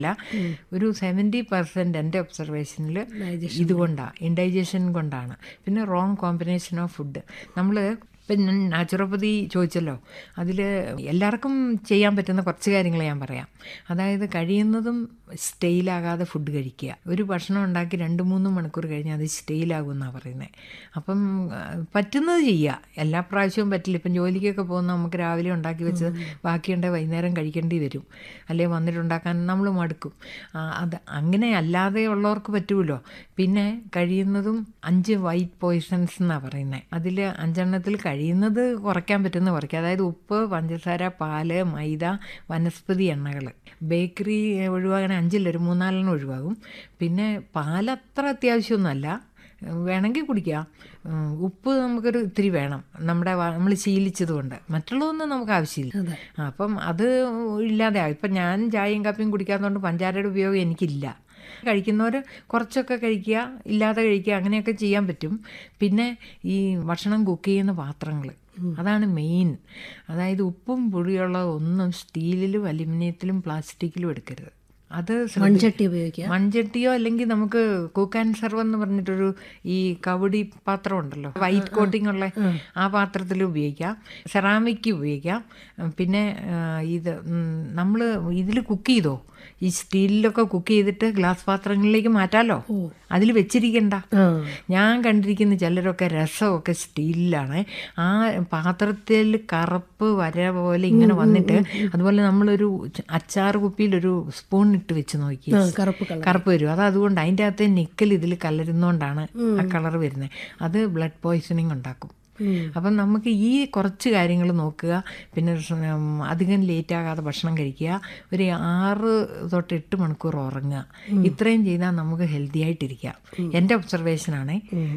അല്ല ഒരു seventy percent എൻ്റെ ഒബ്സർവേഷനിൽ ഇതുകൊണ്ടാണ് ഇൻഡൈജഷൻ കൊണ്ടാണ് പിന്നെ റോങ് കോമ്പിനേഷൻ ഓഫ് ഫുഡ് നമ്മൾ ഇപ്പം ഞാൻ നാച്ചുറോപ്പതി ചോദിച്ചല്ലോ അതിൽ എല്ലാവർക്കും ചെയ്യാൻ പറ്റുന്ന കുറച്ച് കാര്യങ്ങൾ ഞാൻ പറയാം അതായത് കഴിയുന്നതും സ്റ്റെയിലാകാതെ ഫുഡ് കഴിക്കുക ഒരു ഭക്ഷണം ഉണ്ടാക്കി രണ്ട് മൂന്ന് മണിക്കൂർ കഴിഞ്ഞാൽ അത് സ്റ്റെയിലാകും എന്നാണ് പറയുന്നത് അപ്പം ആ, പറ്റുന്നത് ചെയ്യുക എല്ലാ പ്രാവശ്യവും പറ്റില്ല ഇപ്പം ജോലിക്കൊക്കെ പോകുന്ന നമുക്ക് രാവിലെ ഉണ്ടാക്കി വെച്ചത് ബാക്കിയുണ്ടെങ്കിൽ വൈകുന്നേരം കഴിക്കേണ്ടി വരും അല്ലെങ്കിൽ വന്നിട്ടുണ്ടാക്കാൻ നമ്മൾ മടുക്കും ആ, അത് അങ്ങനെ അല്ലാതെ ഉള്ളവർക്ക് പറ്റുമല്ലോ പിന്നെ കഴിയുന്നതും അഞ്ച് വൈറ്റ് പോയിസൺസ് എന്നാണ് പറയുന്നത് അതിൽ അഞ്ചെണ്ണത്തിൽ കഴിയുന്നത് കുറയ്ക്കാൻ പറ്റുന്ന കുറയ്ക്കുക അതായത് ഉപ്പ് പഞ്ചസാര പാല് മൈദ വനസ്പതി എണ്ണകൾ ബേക്കറി ഒഴിവാകണേ അഞ്ചില്ല ഒരു മൂന്നാലെണ്ണം ഒഴിവാകും പിന്നെ പാലത്ര അത്യാവശ്യമൊന്നുമല്ല വേണമെങ്കിൽ കുടിക്കാം ഉം, ഉപ്പ് നമുക്കൊരു ഇത്തിരി വേണം നമ്മുടെ നമ്മൾ ശീലിച്ചത് കൊണ്ട് മറ്റുള്ളതൊന്നും നമുക്ക് ആവശ്യമില്ല ആ, അപ്പം അത് ഇല്ലാതെ ഇപ്പം ഞാൻ ചായയും കാപ്പിയും കുടിക്കാത്തതുകൊണ്ട് പഞ്ചാരയുടെ ഉപയോഗം എനിക്കില്ല കഴിക്കുന്നവർ കുറച്ചൊക്കെ കഴിക്കുക ഇല്ലാതെ കഴിക്കുക അങ്ങനെയൊക്കെ ചെയ്യാൻ പറ്റും പിന്നെ ഈ ഭക്ഷണം കുക്ക് ചെയ്യുന്ന പാത്രങ്ങൾ അതാണ് മെയിൻ അതായത് ഉപ്പും പുളിയുള്ള ഒന്നും സ്റ്റീലിലും അലുമിനിയത്തിലും പ്ലാസ്റ്റിക്കിലും എടുക്കരുത് അത് ശ്രദ്ധി- മൺചട്ടി ഉപയോഗിക്കുക മൺചട്ടിയോ അല്ലെങ്കിൽ നമുക്ക് കുക്ക് ആൻഡ് സെർവ് എന്ന് പറഞ്ഞിട്ടൊരു ഈ കവടി പാത്രം ഉണ്ടല്ലോ വൈറ്റ് കോട്ടിംഗ് ഉള്ള ആ പാത്രത്തിൽ ഉപയോഗിക്കാം സെറാമിക് ഉപയോഗിക്കാം പിന്നെ ആ, ഇത് നമ്മൾ ഇതിൽ കുക്ക് ചെയ്തോ ഈ സ്റ്റീലിലൊക്കെ കുക്ക് ചെയ്തിട്ട് ഗ്ലാസ് പാത്രങ്ങളിലേക്ക് മാറ്റാലോ അതിൽ വെച്ചിരിക്കണ്ട ആ ഞാൻ കണ്ടിരിക്കുന്ന ചിലരൊക്കെ രസമൊക്കെ സ്റ്റീലിലാണ് ആ പാത്രത്തിൽ കറുപ്പ് വര പോലെ ഇങ്ങനെ വന്നിട്ട് അതുപോലെ നമ്മളൊരു ച- അച്ചാർ കുപ്പിയിൽ ഒരു സ്പൂൺ ഇട്ട് വെച്ച് നോക്കി ആ, കറുപ്പ് കളർ കറുപ്പ് വരും അത് അതുകൊണ്ട് അതിൻ്റെ അകത്ത് നിക്കൽ ഇതിൽ കലരുന്നോണ്ടാണ് ആ കളർ വരുന്നത് അത് ബ്ലഡ് പോയ്സണിങ് ഉണ്ടാക്കും അപ്പം നമുക്ക് ഈ കുറച്ച് കാര്യങ്ങൾ നോക്കുക പിന്നെ സ് ഉം, അധികം ലേറ്റ് ആകാതെ ഭക്ഷണം കഴിക്കുക ഒരു ആറ് തൊട്ട് എട്ട് മണിക്കൂർ ഉറങ്ങുക ഇത്രയും ചെയ്താൽ നമുക്ക് ഹെൽത്തി ആയിട്ടിരിക്കാം എൻ്റെ ഒബ്സർവേഷനാണ്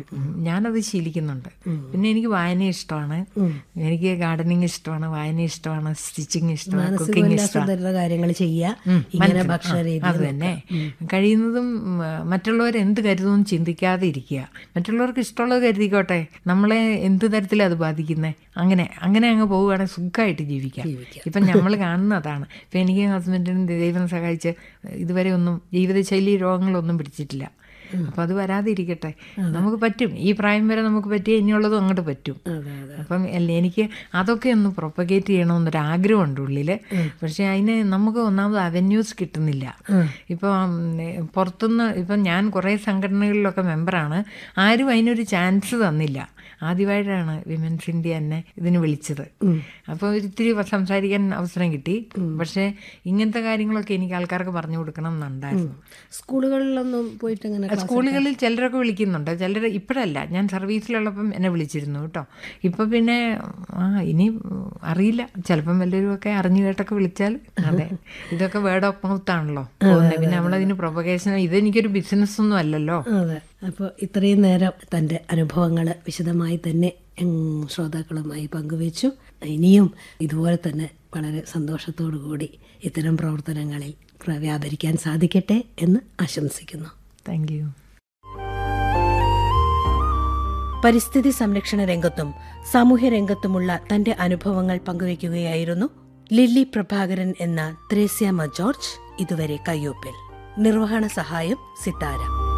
ഞാനത് ശീലിക്കുന്നുണ്ട് പിന്നെ എനിക്ക് വായന ഇഷ്ടമാണ് എനിക്ക് ഗാർഡനിങ് ഇഷ്ടമാണ് വായന ഇഷ്ടമാണ് സ്റ്റിച്ചിങ് ഇഷ്ടമാണ് കുക്കിംഗ് ഇഷ്ടമാണ് മാനസികോല്ലാസതര കാര്യങ്ങൾ ചെയ്യുക ഇങ്ങനെ ഭക്ഷണ രീതി അത് തന്നെ കഴിയുന്നതും ഉം, മറ്റുള്ളവർ എന്ത് കരുതുമെന്ന് ചിന്തിക്കാതെ ഇരിക്കുക മറ്റുള്ളവർക്ക് ഇഷ്ടമുള്ളത് കരുതിക്കോട്ടെ നമ്മളെ എന്ത് തരത്തിലാണ് അത് ബാധിക്കുന്നത് അങ്ങനെ അങ്ങനെ അങ്ങ് പോവുകയാണെങ്കിൽ സുഖമായിട്ട് ജീവിക്കാം ഇപ്പം നമ്മൾ കാണുന്നതാണ് ഇപ്പം എനിക്ക് ഹസ്ബൻഡിനും ദൈവം സഹായിച്ച് ഇതുവരെ ഒന്നും ജീവിതശൈലി രോഗങ്ങളൊന്നും പിടിച്ചിട്ടില്ല അപ്പം അത് വരാതിരിക്കട്ടെ നമുക്ക് പറ്റും ഈ പ്രായം വരെ നമുക്ക് പറ്റിയ ഇനിയുള്ളതും അങ്ങോട്ട് പറ്റും അതെ അതെ അപ്പം അല്ല എനിക്ക് അതൊക്കെ ഒന്ന് പ്രൊപ്പഗേറ്റ് ചെയ്യണമെന്നൊരു ആഗ്രഹമുണ്ട് ഉള്ളിൽ പക്ഷെ അതിന് നമുക്ക് ഒന്നാമത് അവന്യൂസ് കിട്ടുന്നില്ല ഇപ്പം ഉം, പുറത്തുനിന്ന് ഇപ്പം ഞാൻ കുറേ സംഘടനകളിലൊക്കെ മെമ്പറാണ് ആരും അതിനൊരു ചാൻസ് തന്നില്ല ആദ്യമായിട്ടാണ് വിമൻസ് ഇന്ത്യ എന്നെ ഇതിന് വിളിച്ചത് അപ്പോൾ ഒരിത്തിരി സംസാരിക്കാൻ അവസരം കിട്ടി പക്ഷേ ഇങ്ങനത്തെ കാര്യങ്ങളൊക്കെ എനിക്ക് ആൾക്കാർക്ക് പറഞ്ഞു കൊടുക്കണം എന്നുണ്ടായിരുന്നു സ്കൂളുകളിലൊന്നും പോയിട്ട് അങ്ങനെ സ്കൂളുകളിൽ ചിലരൊക്കെ വിളിക്കുന്നുണ്ട് ചിലർ ഇപ്പോഴല്ല ഞാൻ സർവീസിലുള്ളപ്പം എന്നെ വിളിച്ചിരുന്നു കേട്ടോ ഇപ്പം പിന്നെ ആ ഇനി അറിയില്ല ചിലപ്പം വല്ലവരും ഒക്കെ അറിഞ്ഞു കേട്ടൊക്കെ വിളിച്ചാൽ അതെ ഇതൊക്കെ വേർഡ് ഓഫ് മൗത്ത് ആണല്ലോ പോകുന്നത് പിന്നെ നമ്മളതിന് പ്രൊപ്പഗേഷൻ ഇതെനിക്കൊരു ബിസിനസ് ഒന്നും അല്ലല്ലോ അതെ അപ്പോൾ ഇത്രയും നേരം തൻ്റെ അനുഭവങ്ങൾ വിശദമായി തന്നെ ഉം, ശ്രോതാക്കളുമായി പങ്കുവച്ചു ഇനിയും ഇതുപോലെ തന്നെ വളരെ സന്തോഷത്തോടു കൂടി ഇത്തരം പ്രവർത്തനങ്ങളിൽ പ്ര- വ്യാപരിക്കാൻ സാധിക്കട്ടെ എന്ന് ആശംസിക്കുന്നു താങ്ക് യു പരിസ്ഥിതി സംരക്ഷണ രംഗത്തും സാമൂഹ്യ രംഗത്തുമുള്ള തന്റെ അനുഭവങ്ങൾ പങ്കുവയ്ക്കുകയായിരുന്നു ലില്ലി പ്രഭാകരൻ എന്ന ത്രേസ്യാമ ജോർജ് ഇതുവരെ കയ്യൊപ്പിൽ നിർവഹണ സഹായം സിത്താര